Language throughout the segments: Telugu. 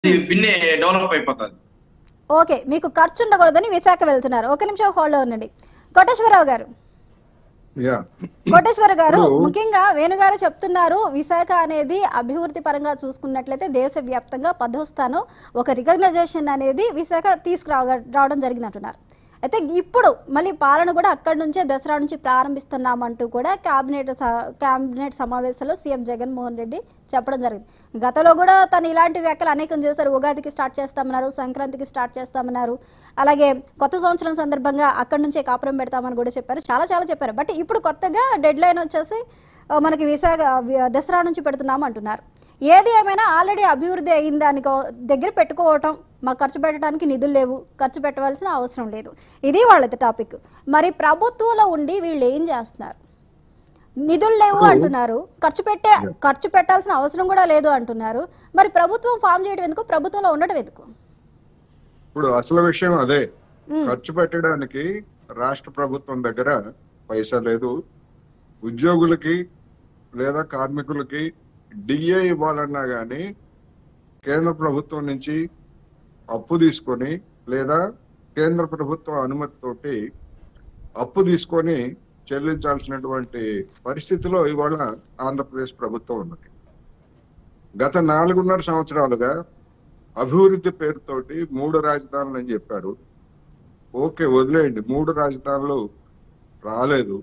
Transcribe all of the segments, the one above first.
పిన్ని డెవలప్ అయిపోతుంది ఓకే మీకు ఖర్చు ఉండకూడదని విశాఖ వెళ్తున్నారు ఒక నిమిషం హోల్డ్లో ఉండండి కోటేశ్వరరావు గారు యా కోటేశ్వర గారు ఇప్పుడు- ముఖ్యంగా వేణుగారు చెప్తున్నారు విశాఖ అనేది అభివృద్ధి పరంగా చూసుకున్నట్లయితే దేశవ్యాప్తంగా పదో స్థానం ఒక రికగ్నైజేషన్ అనేది విశాఖ తీసుకురావ రావడం జరిగింది అంటున్నారు అయితే ఇప్పుడు మళ్ళీ పాలన కూడా అక్కడి నుంచే దసరా నుంచి ప్రారంభిస్తున్నామంటూ కూడా కేబినెట్ స- కేబినెట్ సమావేశంలో సీఎం జగన్మోహన్ రెడ్డి చెప్పడం జరిగింది గతంలో కూడా తను ఇలాంటి వ్యాఖ్యలు అనేకం చేశారు ఉగాదికి స్టార్ట్ చేస్తామన్నారు సంక్రాంతికి స్టార్ట్ చేస్తామన్నారు అలాగే కొత్త సంవత్సరం సందర్భంగా అక్కడి నుంచే కాపురం పెడతామని కూడా చెప్పారు చాలా చాలా చెప్పారు బట్ ఇప్పుడు కొత్తగా డెడ్ లైన్ వచ్చేసి ఆ, మనకి విశాఖ వి- దసరా నుంచి పెడుతున్నాం అంటున్నారు ఏది ఏమైనా ఆల్రెడీ అభివృద్ధి అయిన దానికి దగ్గర పెట్టుకోవటం మాకు ఖర్చు పెట్టడానికి నిధులు లేవు ఖర్చు పెట్టవలసిన అవసరం లేదు ఇది వాళ్ళది టాపిక్ మరి ప్రభుత్వంలో ఉండి వీళ్ళు ఏం చేస్తున్నారు నిధులు లేవు అంటున్నారు ఖర్చు పెట్టే ఖర్చు పెట్టాల్సిన అవసరం కూడా లేదు అంటున్నారు మరి ప్రభుత్వం ఫామ్ చేయడం ఎందుకు ప్రభుత్వంలో ఉండడం ఎందుకు ఇప్పుడు అసలు విషయం అదే మ్మ్. ఖర్చు పెట్టడానికి రాష్ట్ర ప్రభుత్వం దగ్గర పైసా లేదు ఉద్యోగులకి లేదా కార్మికులకి డిఏ ఇవ్వాలన్నా గానీ కేంద్ర ప్రభుత్వం నుంచి అప్పు తీసుకొని లేదా కేంద్ర ప్రభుత్వం అనుమతితోటి అప్పు తీసుకొని చెల్లించాల్సినటువంటి పరిస్థితిలో ఇవాళ ఆంధ్రప్రదేశ్ ప్రభుత్వం ఉన్నది గత నాలుగున్నర సంవత్సరాలుగా అభివృద్ధి పేరుతోటి మూడు రాజధానులు అని చెప్పారు ఓకే వదిలేయండి మూడు రాజధానులు రాలేదు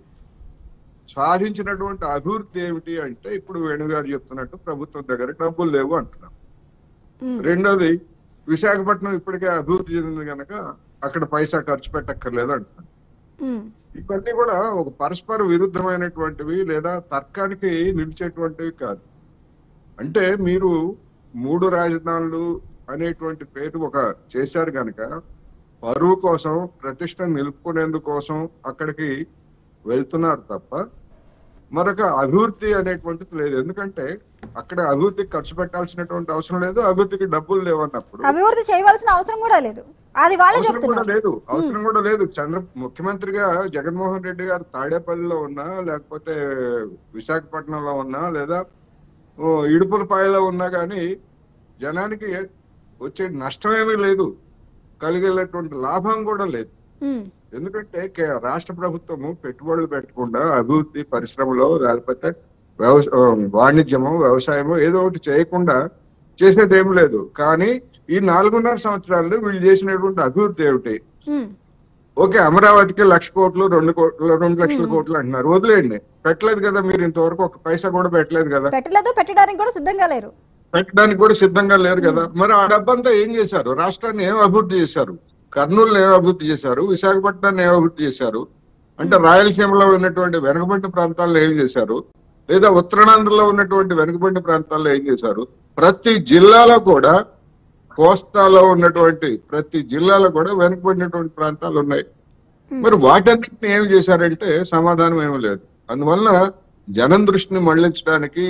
సాధించినటువంటి అభివృద్ధి ఏమిటి అంటే ఇప్పుడు వేణుగారు చెప్తున్నట్టు ప్రభుత్వం దగ్గర డబ్బులు లేవు అంటున్నాం ఉమ్, రెండోది విశాఖపట్నం ఇప్పటికే అభివృద్ధి చెందింది కనుక అక్కడ పైసా ఖర్చు పెట్టక్కర్లేదు అంటున్నాం ఉమ్, ఇవన్నీ కూడా ఒక పరస్పర విరుద్ధమైనటువంటివి లేదా తర్కానికి నిలిచేటువంటివి కాదు అంటే మీరు మూడు రాజధానులు అనేటువంటి పేరు ఒక చేశారు కనుక పరువు కోసం ప్రతిష్ట నిలుపుకునేందుకోసం అక్కడికి వెళ్తున్నారు తప్ప మరొక అభివృద్ధి అనేటువంటిది లేదు ఎందుకంటే అక్కడ అభివృద్ధికి ఖర్చు పెట్టాల్సినటువంటి అవసరం లేదు అభివృద్ధికి డబ్బులు లేవన్నప్పుడు అభివృద్ధి చేయవలసిన అవసరం కూడా లేదు అది వాళ్ళే అవసరం కూడా చెప్తున్నారు లేదు అవసరం కూడా లేదు చంద్ర ముఖ్యమంత్రిగా జగన్మోహన్ రెడ్డి గారు తాడేపల్లిలో ఉన్నా లేకపోతే విశాఖపట్నంలో ఉన్నా లేదా ఓ ఇడుపులపాయలో ఉన్నా కానీ జనానికి వచ్చే నష్టం ఏమీ లేదు కలిగేటటువంటి లాభం కూడా లేదు ఉమ్, ఎందుకంటే కే- రాష్ట్ర ప్రభుత్వము పెట్టుబడులు పెట్టకుండా అభివృద్ధి పరిశ్రమలో లేకపోతే వ్యవస ఆ, వాణిజ్యము వ్యవసాయము ఏదో ఒకటి చేయకుండా చేసేది ఏం లేదు కానీ ఈ నాలుగున్నర సంవత్సరాల్లో వీళ్ళు చేసినటువంటి అభివృద్ధి ఏమిటి ఉమ్, ఓకే అమరావతికి లక్ష కోట్లు రెండు కోట్లు రెండు లక్షల కోట్లు అంటున్నారు వదిలేయండి పెట్టలేదు కదా మీరు ఇంతవరకు ఒక పైసా కూడా పెట్టలేదు కదా పెట్టలేదు పెట్టడానికి కూడా సిద్ధంగా లేరు పెట్టడానికి కూడా సిద్ధంగా లేరు కదా మరి ఆ డబ్బంతా ఏం చేశారు రాష్ట్రాన్ని ఏం అభివృద్ధి చేశారు కర్నూలు ఏం అభివృద్ధి చేశారు విశాఖపట్నాన్ని ఏం అభివృద్ధి చేశారు అంటే రాయలసీమలో ఉన్నటువంటి వెనుకబడిన ప్రాంతాల్లో ఏం చేశారు లేదా ఉత్తరాంధ్రలో ఉన్నటువంటి వెనుకబడిన ప్రాంతాల్లో ఏం చేశారు ప్రతి జిల్లాలో కూడా కోస్తాలో ఉన్నటువంటి ప్రతి జిల్లాలో కూడా వెనుకబడినటువంటి ప్రాంతాలు ఉన్నాయి మరి వాటన్నిటిని ఏమి చేశారంటే సమాధానం ఏమీ లేదు అందువల్ల జనం దృష్టిని మళ్లించడానికి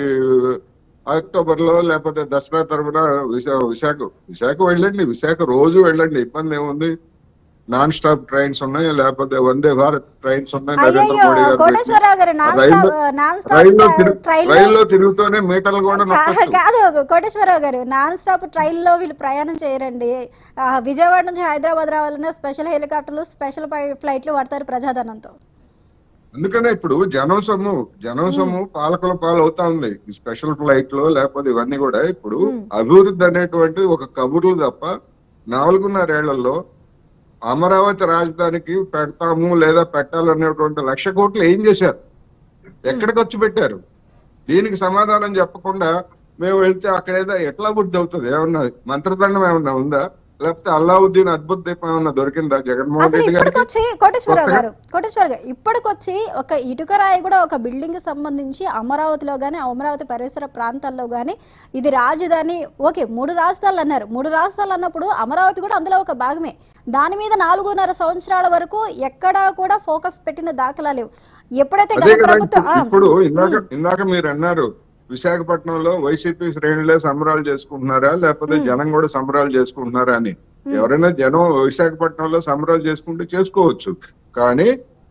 అక్టోబర్ లో లేకపోతే దసరా తరపున విశా- విశాఖ విశాఖ వెళ్ళండి విశాఖ రోజు వెళ్ళండి ఇబ్బంది ఏముంది నాన్ స్టాప్ ట్రైన్స్ ఉన్నాయి లేకపోతే వందే భారత్ ట్రైన్స్ ఉన్నాయి నరేంద్ర అయ్యో మోడీ గారు పెట్టిన- కోటేశ్వరరావు గారు నాన్ రైల్లో- స్టాప్ నాన్ రైల్లో స్టాప్ తిరుగు- ట్రైన్ రైల్లో తిరుగుతూనే మీటర్లు కూడా నొక్కచ్చు కాదు కోటేశ్వరరావు గారు నాన్ స్టాప్ ట్రైన్లో వీళ్ళు ప్రయాణం చేయరండి ఆ, విజయవాడ నుంచి హైదరాబాద్ రావాలన్నా స్పెషల్ హెలికాప్టర్లు స్పెషల్ పై- ఫ్లైట్లు పడతారు ప్రజాధనంతో అందుకనే ఇప్పుడు జనం సొమ్ము జనం సొమ్ము పాలకుల పాలు అవుతా ఉంది ఈ స్పెషల్ ఫ్లైట్ లో లేకపోతే ఇవన్నీ కూడా ఇప్పుడు అభివృద్ధి అనేటువంటి ఒక కబుర్లు తప్ప నాలుగున్నరేళ్లలో అమరావతి రాజధానికి పెడతాము లేదా పెట్టాలనేటువంటి లక్ష కోట్లు ఏం చేశారు ఎక్కడ ఖర్చు పెట్టారు దీనికి సమాధానం చెప్పకుండా మేము వెళ్తే అక్కడ ఏదో ఎట్లా అభివృద్ధి అవుతుంది ఏమన్నా మంత్రదండం ఏమన్నా ఉందా లేకపోతే అల్లావుద్దీన్ అద్భుత దీపం ఏమన్నా దొరికిందా జగన్మోహన్ అసలు రెడ్డి గారికి ఇప్పటికొచ్చి కోటేశ్వరరావు కొత్తగా- గారు కోటేశ్వర గారు ఇప్పటికొచ్చి ఒక ఇటుక రాయి కూడా ఒక బిల్డింగ్ కి సంబంధించి అమరావతిలో గానీ అమరావతి పరిసర ప్రాంతాల్లో గానీ ఇది రాజధాని ఓకే మూడు రాజధానులు అన్నారు మూడు రాజధానులు అన్నప్పుడు అమరావతి కూడా అందులో ఒక భాగమే దాని మీద నాలుగున్నర సంవత్సరాల వరకు ఎక్కడా కూడా ఫోకస్ పెట్టిన దాఖలా లేవు ఎప్పుడైతే అదే గత కదా ప్రభుత్వం ఆ, ఇప్పుడు ఇందాక ఇందాక మీరు అన్నారు విశాఖపట్నంలో వైసీపీ శ్రేణులే సంబరాలు చేసుకుంటున్నారా లేకపోతే జనం కూడా సంబరాలు చేసుకుంటున్నారా అని ఎవరైనా జనం విశాఖపట్నంలో సంబరాలు చేసుకుంటే చేసుకోవచ్చు కానీ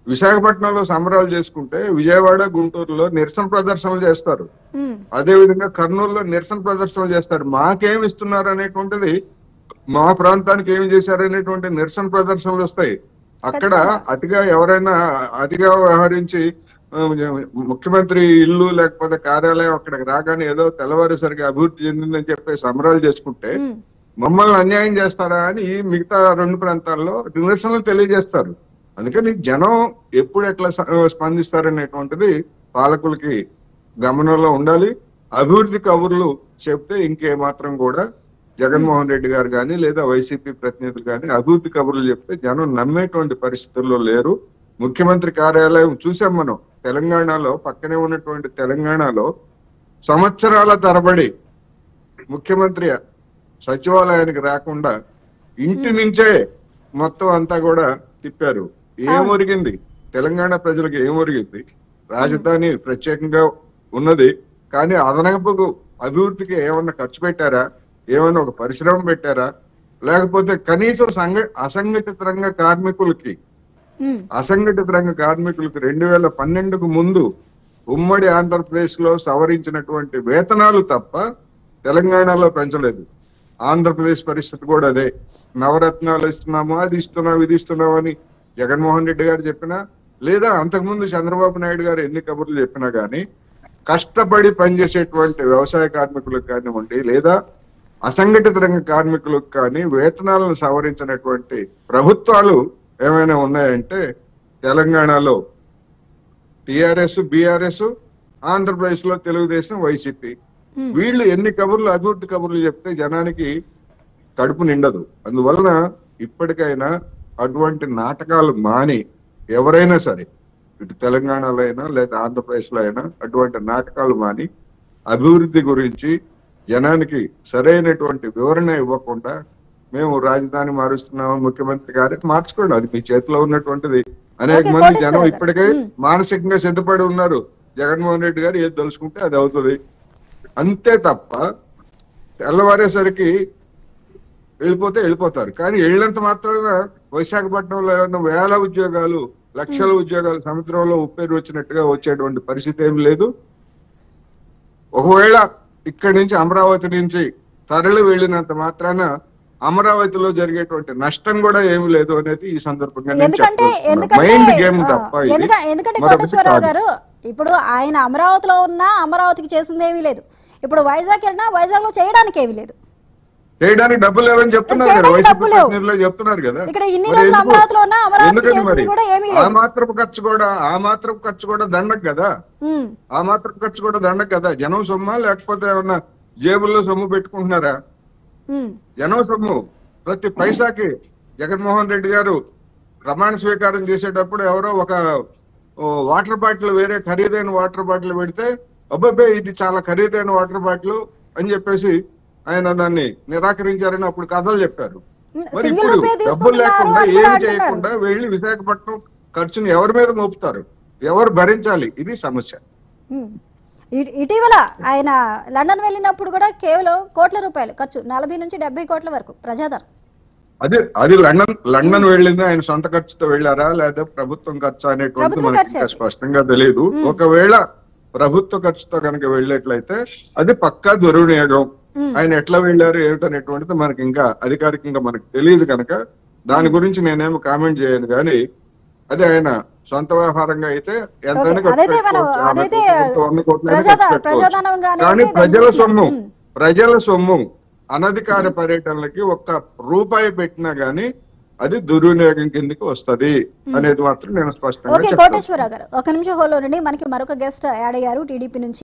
విశాఖపట్నంలో సంబరాలు చేసుకుంటే విజయవాడ గుంటూరులో నిరసన ప్రదర్శనలు చేస్తారు ఉమ్, అదే విధంగా కర్నూలులో నిరసన ప్రదర్శనలు చేస్తారు మాకేం ఇస్తున్నారు అనేటువంటిది మా ప్రాంతానికి ఏమి చేశారు అనేటువంటి నిరసన ప్రదర్శనలు వస్తాయి అక్కడ అతిగా ఎవరైనా అతిగా వ్యవహరించి ఆ, ముఖ్యమంత్రి ఇల్లు లేకపోతే కార్యాలయం అక్కడికి రాగానే ఏదో తెల్లవారేసరికి అభివృద్ధి చెందిందని చెప్పి సంబరాలు చేసుకుంటే ఉమ్, మమ్మల్ని అన్యాయం చేస్తారా అని ఈ మిగతా రెండు ప్రాంతాల్లో నిరసనలు తెలియజేస్తారు అందుకని జనం ఎప్పుడు ఎట్లా స- స్పందిస్తారనేటువంటిది పాలకులకి గమనంలో ఉండాలి అభివృద్ధి కబుర్లు చెప్తే ఇంకే మాత్రం కూడా జగన్మోహన్ రెడ్డి గారు కానీ లేదా వైసీపీ ప్రతినిధులు కానీ అభివృద్ధి కబుర్లు చెప్తే జనం నమ్మేటువంటి పరిస్థితుల్లో లేరు ముఖ్యమంత్రి కార్యాలయం చూసాం మనం తెలంగాణలో పక్కనే ఉన్నటువంటి తెలంగాణలో సంవత్సరాల తరబడి ముఖ్యమంత్రి సచివాలయానికి రాకుండా ఇంటి నుంచే మొత్తం అంతా కూడా తిప్పారు ఏం ఒరిగింది తెలంగాణ ప్రజలకు ఏం ఒరిగింది రాజధాని ప్రత్యేకంగా ఉన్నది కానీ అదనపు అభివృద్ధికి ఏమన్నా ఖర్చు పెట్టారా ఏమన్నా ఒక పరిశ్రమ పెట్టారా లేకపోతే కనీసం సంఘ అసంఘటిత రంగ కార్మికులకి ఉమ్, అసంఘటిత రంగ కార్మికులకు రెండు వేల పన్నెండుకు ముందు ఉమ్మడి ఆంధ్రప్రదేశ్ లో సవరించినటువంటి వేతనాలు తప్ప తెలంగాణలో పెంచలేదు ఆంధ్రప్రదేశ్ పరిస్థితి కూడా అదే నవరత్నాలు ఇస్తున్నాము అది ఇస్తున్నాం ఇది ఇస్తున్నాం అని జగన్మోహన్ రెడ్డి గారు చెప్పినా లేదా అంతకుముందు చంద్రబాబు నాయుడు గారు ఎన్ని కబుర్లు చెప్పినా గానీ కష్టపడి పనిచేసేటువంటి వ్యవసాయ కార్మికులకు కానివ్వండి లేదా అసంఘటిత రంగ కార్మికులకు కానీ వేతనాలను సవరించినటువంటి ప్రభుత్వాలు ఏమైనా ఉన్నాయంటే తెలంగాణలో టిఆర్ఎస్ బిఆర్ఎస్ ఆంధ్రప్రదేశ్ లో తెలుగుదేశం వైసీపీ Hmm. వీళ్ళు ఎన్ని కబుర్లు అభివృద్ధి కబుర్లు చెప్తే జనానికి కడుపు నిండదు అందువలన ఇప్పటికైనా అటువంటి నాటకాలు మాని ఎవరైనా సరే ఇటు తెలంగాణలో అయినా లేదా ఆంధ్రప్రదేశ్ లో అయినా అటువంటి నాటకాలు మాని అభివృద్ధి గురించి జనానికి సరైనటువంటి వివరణ ఇవ్వకుండా మేము రాజధాని మారుస్తున్నాము ముఖ్యమంత్రి గారికి మార్చుకోండి అది మీ చేతిలో ఉన్నటువంటిది అనేక ఓకే, మంది కోటేశ్వర జనం గారు. ఇప్పటికే మ్మ్. మానసికంగా సిద్ధపడి ఉన్నారు జగన్మోహన్ రెడ్డి గారు ఏది తలుచుకుంటే అది అవుతుంది అంతే తప్ప తెల్లవారేసరికి వెళ్ళిపోతే వెళ్ళిపోతారు కానీ వెళ్ళినంత మాత్రాన విశాఖపట్నంలో ఏమన్నా వేల ఉద్యోగాలు లక్షల ఉద్యోగాలు సముద్రంలో ఉప్పేరు వచ్చినట్టుగా వచ్చేటువంటి పరిస్థితి ఏం లేదు ఒకవేళ ఇక్కడి నుంచి అమరావతి నుంచి తరలి వెళ్ళినంత మాత్రాన అమరావతిలో జరిగేటువంటి నష్టం కూడా ఏమి లేదు అనేది ఈ సందర్భంగా నేను ఎందుకంటే చెప్పదలుచుకున్నాను. ఎందుకంటే మైండ్ గేమ్ ఆ, తప్ప ఇది. ఎందుక- ఎందుకంటే మరొకటి కోటేశ్వరరావు కాదు. గారు ఇప్పుడు ఆయన అమరావతిలో ఉన్నా అమరావతికి చేసింది ఏమీ లేదు ఇప్పుడు వైజాగ్ వెళ్ళినా వైజాగ్ లో చేయడానికి ఏమీ లేదు చేయడానికి డబ్బులు లేవని చెప్తున్నారు కదా చేయడానికి వైసీపీ డబ్బులు లేవు. ప్రతినిధులు చెప్తున్నారు కదా ఇక్కడ ఇన్ని మరి రోజులు ఎందుకు? అమరావతిలో ఉన్నా అమరావతి ఎందుకని చేసింది మరి కూడా ఏమీ ఆ లేదు మాత్రపు ఖర్చు కూడా ఆ మాత్రపు ఖర్చు కూడా దండకు కదా ఉమ్, ఆ మాత్రపు ఖర్చు కూడా దండకు కదా జనం సొమ్మా లేకపోతే ఏమన్నా జేబుల్లో సొమ్ము పెట్టుకుంటున్నారా ఉమ్, జనం సొమ్ము ప్రతి పైసాకి జగన్మోహన్ రెడ్డి గారు ప్రమాణ స్వీకారం చేసేటప్పుడు ఎవరో ఒక ఓ, వాటర్ బాటిల్ వేరే ఖరీదైన వాటర్ బాటిల్ పెడితే అబ్బాబే ఇది చాలా ఖరీదైన వాటర్ బాటిల్ అని చెప్పేసి ఆయన దాన్ని నిరాకరించారని అప్పుడు కథలు చెప్పారు మరి సింగిల్ ఇప్పుడు రూపే డబ్బులు తీసుకుంటున్నారు లేకుండా అని కూడా ఏం అంటున్నారు. చేయకుండా వెళ్ళి విశాఖపట్నం ఖర్చుని ఎవరి మీద మోపుతారు ఎవరు భరించాలి ఇది సమస్య ఉమ్. ఇ- ఇటీవల ఆయన లండన్ వెళ్ళినప్పుడు కూడా కేవలం కోట్ల రూపాయలు ఖర్చు నలభై నుంచి డెబ్బై కోట్ల వరకు ప్రజాధనం అది అది లండన్ లండన్ వెళ్ళింది ఆయన సొంత ఖర్చుతో వెళ్ళారా లేదా ప్రభుత్వం ఖర్చు అనేటువంటిది ప్రభుత్వ మనకి ఖర్చే ఇంకా అది. స్పష్టంగా తెలియదు ఒకవేళ ప్రభుత్వ ఖర్చుతో కనుక వెళ్ళేట్లయితే అది పక్కా దుర్వినియోగం ఉమ్. ఆయన ఎట్లా వెళ్ళారు ఏమిటనేటువంటిది మనకి ఇంకా అధికారికంగా మనకు తెలియదు కనుక దాని గురించి నేనేమో కామెంట్ చేయను కానీ అది ఆయన సొంత వ్యవహారంగా అయితే ఎంతైనా ఓకే, ఖర్చు అదైతే మనం- పెట్టుకోవచ్చు. ఆమె అదైతే కోట్ల వంద కోట్లైనా ప్రజాధ- ఖర్చు పెట్టుకోవచ్చు. ప్రజాధనం గానీ కానీ అయితే ప్రజల దాన్ని సొమ్ము ఉమ్. ప్రజల సొమ్ము అనధికార పర్యటనలకి ఒక్క రూపాయి పెట్టినా గానీ అది దుర్వినియోగం కిందకి వస్తది అనేది మాత్రం నేను స్పష్టంగా ఓకే చెప్తాను కోటేశ్వరరావు గారు ఒక నిమిషం హోల్లో నుండి మనకి మరొక గెస్ట్ యాడ్ అయ్యారు టీడీపీ నుంచి